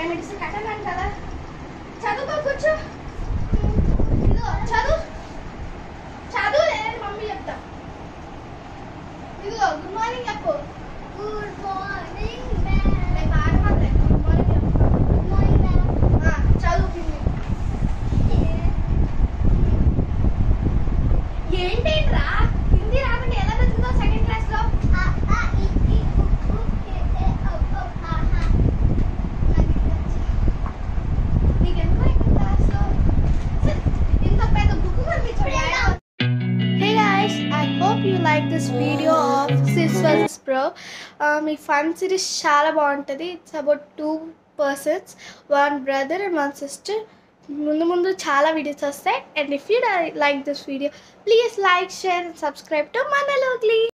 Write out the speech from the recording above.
Medicine కట్టాను కదా చదువుకో కూర్చో ఇదిగో చదువు చదువు లేదని మమ్మీ చెప్తా ఇదిగో గుడ్ మార్నింగ్ చెప్పు గుడ్ మార్నింగ్ నేను పాట మాత్రమే గుడ్ మార్నింగ్ చెప్తా గుడ్ మార్నింగ్ మ్యామ్ ఆ, చదువు పిన్ని ఏంటేంట్రా హిందీ రాకుండా ఎలా చదువుతావు సెకండ్ క్లాస్ లో ఆ ఆ ఈ ఈ ఉ ఉ ఏ ఏ ఓ ఓ ఆహా నీకెందుకో ఇక్కడ క్లాస్ లో ఇంత పెద్ద బుక్ కనిపించాడు Hey guys, I hope you like this video of Sis vs Bro. Uh, మీ ఫన్ సిరీస్ చాలా బాగుంటుంది it's about two persons one brother and one sister ముందు ముందు చాలా వీడియోస్ వస్తాయి and if you like this video please like share and subscribe to మన లోగ్లీ